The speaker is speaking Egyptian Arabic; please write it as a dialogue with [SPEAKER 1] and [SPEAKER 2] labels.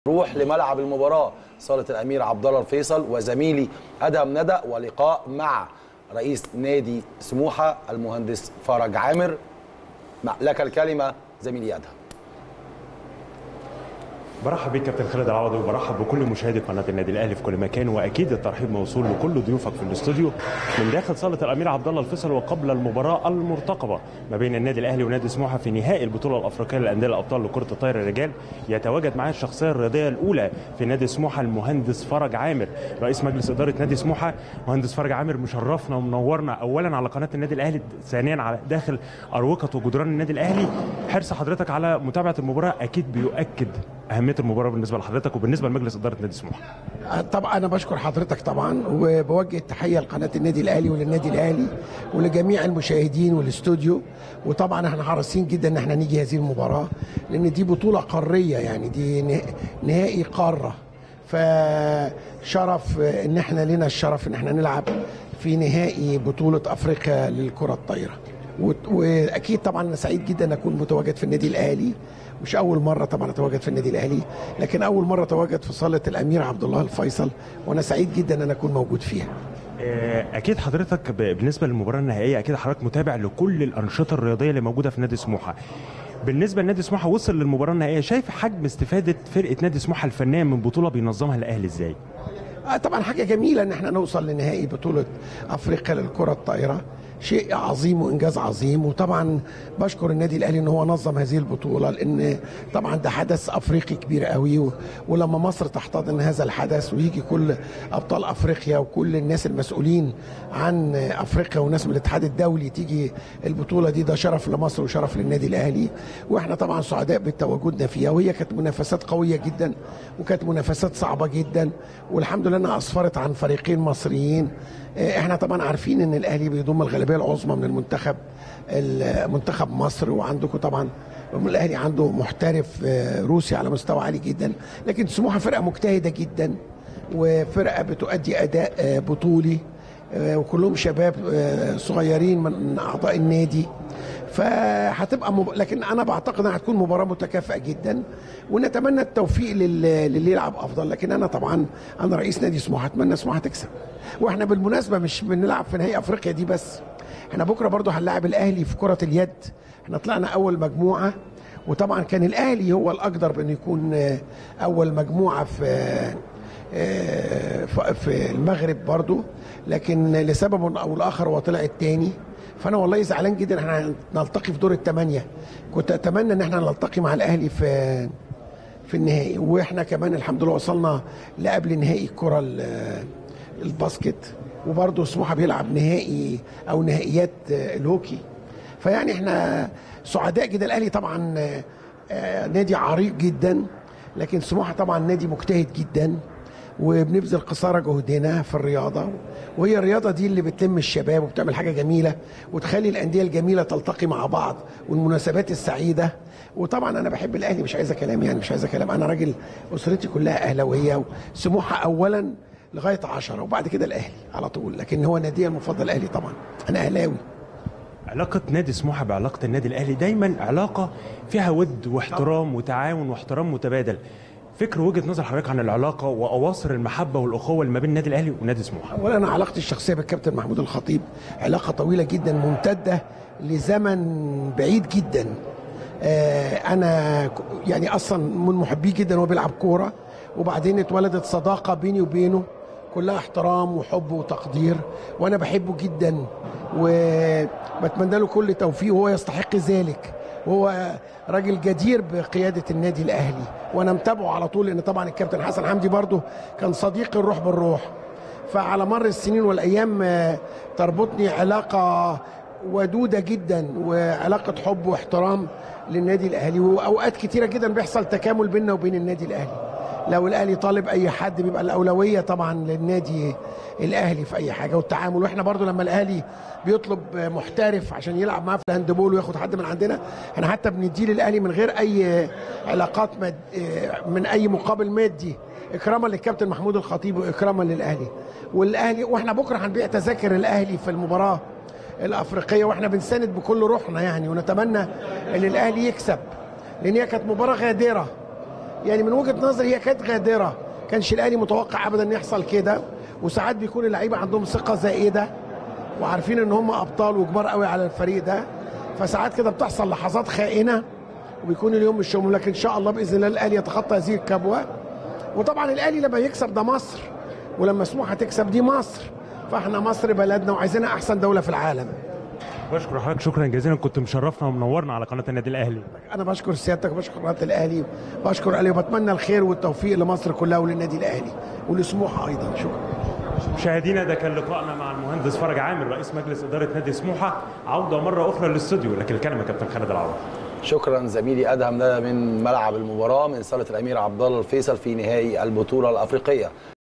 [SPEAKER 1] نروح لملعب المباراه صاله الامير عبد الله الفيصل وزميلي ادهم ندى ولقاء مع رئيس نادي سموحه المهندس فرج عامر مع- لك الكلمه زميلي ادهم
[SPEAKER 2] برحب بيك كابتن خالد العوضي وبرحب بكل مشاهدي قناه النادي الاهلي في كل مكان واكيد الترحيب موصول لكل ضيوفك في الاستوديو من داخل صاله الامير عبد الله الفيصل وقبل المباراه المرتقبه ما بين النادي الاهلي ونادي سموحه في نهائي البطوله الافريقيه للانديه الابطال لكره الطايره الرجال يتواجد معايا الشخصيه الرياضيه الاولى في نادي سموحه المهندس فرج عامر رئيس مجلس اداره نادي سموحه مهندس فرج عامر مشرفنا ومنورنا اولا على قناه النادي الاهلي ثانيا على داخل اروقه وجدران النادي الاهلي حرص حضرتك على متابعه المباراه اكيد بيؤكد اهميه المباراه بالنسبه لحضرتك وبالنسبه لمجلس اداره نادي سموحه
[SPEAKER 3] طبعا انا بشكر حضرتك طبعا وبوجه التحيه لقناه النادي الاهلي وللنادي الاهلي ولجميع المشاهدين والاستوديو وطبعا احنا حريصين جدا ان احنا نيجي هذه المباراه لان دي بطوله قاريه يعني دي نه- نهائي قاره فشرف ان احنا لنا الشرف ان احنا نلعب في نهائي بطوله افريقيا للكره الطايره وت- واكيد طبعا انا سعيد جدا ان اكون متواجد في النادي الاهلي مش اول مره طبعا اتواجد في النادي الاهلي لكن اول مره اتواجد في صاله الامير عبد الله الفيصل وانا سعيد جدا ان اكون موجود فيها
[SPEAKER 2] آه، اكيد حضرتك ب- بالنسبه للمباراه النهائيه اكيد حضرتك متابع لكل الانشطه الرياضيه اللي موجوده في نادي سموحه بالنسبه لنادي سموحه وصل للمباراه النهائيه شايف حجم استفاده فرقه نادي سموحه الفنيه من بطوله بينظمها الاهلي ازاي
[SPEAKER 3] آه طبعا حاجه جميله ان احنا نوصل لنهائي بطوله افريقيا للكره الطايره شيء عظيم وانجاز عظيم وطبعا بشكر النادي الاهلي ان هو نظم هذه البطوله لان طبعا ده حدث افريقي كبير قوي و- ولما مصر تحتضن هذا الحدث ويجي كل ابطال افريقيا وكل الناس المسؤولين عن افريقيا وناس من الاتحاد الدولي تيجي البطوله دي ده شرف لمصر وشرف للنادي الاهلي واحنا طبعا سعداء بتواجدنا فيها وهي كانت منافسات قويه جدا وكانت منافسات صعبه جدا والحمد لله انها اسفرت عن فريقين مصريين آه، احنا طبعا عارفين ان الاهلي بيضم الغالبيه العظمى من المنتخب منتخب مصر وعندكم طبعا الاهلي عنده محترف آه، روسي على مستوى عالي جدا لكن سموحه فرقه مجتهده جدا وفرقه بتؤدي اداء آه، بطولي آه، وكلهم شباب آه، صغيرين من اعضاء النادي فهتبقى مب... لكن انا بعتقد انها هتكون مباراه متكافئه جدا ونتمنى التوفيق لل... للي يلعب افضل لكن انا طبعا انا رئيس نادي سموحه اتمنى سموحه تكسب واحنا بالمناسبه مش بنلعب في نهائي افريقيا دي بس احنا بكره برضو هنلاعب الاهلي في كره اليد احنا طلعنا اول مجموعه وطبعا كان الاهلي هو الاقدر بانه يكون آه، اول مجموعه في آه، ف- في المغرب برضو لكن لسبب او لاخر هو طلع الثاني فانا والله زعلان جدا احنا نلتقي في دور الثمانيه كنت اتمنى ان احنا نلتقي مع الاهلي في في النهائي واحنا كمان الحمد لله وصلنا لقبل نهائي الكره ال- الباسكت وبرضه سموحه بيلعب نهائي او نهائيات الهوكي فيعني احنا سعداء جدا الاهلي طبعا آه، آه، نادي عريق جدا لكن سموحه طبعا نادي مجتهد جدا وبنبذل قصارى جهدنا في الرياضه وهي الرياضه دي اللي بتلم الشباب وبتعمل حاجه جميله وتخلي الانديه الجميله تلتقي مع بعض والمناسبات السعيده وطبعا انا بحب الاهلي مش عايزه كلام يعني مش عايزه كلام انا راجل اسرتي كلها اهلاويه وسموحه اولا لغايه عشرة وبعد كده الاهلي على طول لكن هو نادي المفضل الاهلي طبعا انا اهلاوي
[SPEAKER 2] علاقة نادي سموحة بعلاقة النادي الأهلي دايما علاقة فيها ود واحترام وتعاون واحترام متبادل فكر وجهة نظر حضرتك عن العلاقة وأواصر المحبة والأخوة اللي ما بين النادي الأهلي ونادي سموحة
[SPEAKER 3] اولا انا علاقتي الشخصيه بالكابتن محمود الخطيب علاقه طويله جدا ممتده لزمن بعيد جدا آه، انا ك- يعني اصلا من محبيه جدا وهو بيلعب كوره وبعدين اتولدت صداقه بيني وبينه كلها احترام وحب وتقدير وانا بحبه جدا وبتمنى له كل توفيق وهو يستحق ذلك وهو راجل جدير بقياده النادي الاهلي وانا متابعه على طول لان طبعا الكابتن حسن حمدي برضه كان صديق الروح بالروح فعلى مر السنين والايام آه، تربطني علاقه ودوده جدا وعلاقه حب واحترام للنادي الاهلي واوقات كتيره جدا بيحصل تكامل بيننا وبين النادي الاهلي لو الاهلي طالب اي حد بيبقى الاولويه طبعا للنادي الاهلي في اي حاجه والتعامل واحنا برضو لما الاهلي بيطلب محترف عشان يلعب معاه في الهاندبول وياخد حد من عندنا احنا حتى بنديه للاهلي من غير اي علاقات مد... من اي مقابل مادي اكراما للكابتن محمود الخطيب واكراما للاهلي والاهلي واحنا بكره هنبيع تذاكر الاهلي في المباراه الافريقيه واحنا بنساند بكل روحنا يعني ونتمنى ان الاهلي يكسب لان هي كانت مباراه غادره يعني من وجهه نظري هي كانت غادره كانش الاهلي متوقع ابدا ان يحصل كده وساعات بيكون اللعيبه عندهم ثقه زائده وعارفين ان هم ابطال وكبار قوي على الفريق ده فساعات كده بتحصل لحظات خائنه وبيكون اليوم مش يوم لكن ان شاء الله باذن الله الاهلي يتخطى هذه الكبوه وطبعا الاهلي لما يكسب ده مصر ولما سموحه تكسب دي مصر فاحنا مصر بلدنا وعايزينها احسن دوله في العالم
[SPEAKER 2] بشكر حضرتك شكرا جزيلا كنت مشرفنا ومنورنا على قناه النادي الاهلي
[SPEAKER 3] انا بشكر سيادتك وبشكر قناه الاهلي بشكر علي وبتمنى الخير والتوفيق لمصر كلها وللنادي الاهلي ولسموحه ايضا شكرا
[SPEAKER 2] مشاهدينا ده كان لقائنا مع المهندس فرج عامر رئيس مجلس اداره نادي سموحه عوده مره اخرى للاستوديو لكن الكلمه كابتن خالد العوض
[SPEAKER 1] شكرا زميلي ادهم ده من ملعب المباراه من صاله الامير عبد الله الفيصل في نهائي البطوله الافريقيه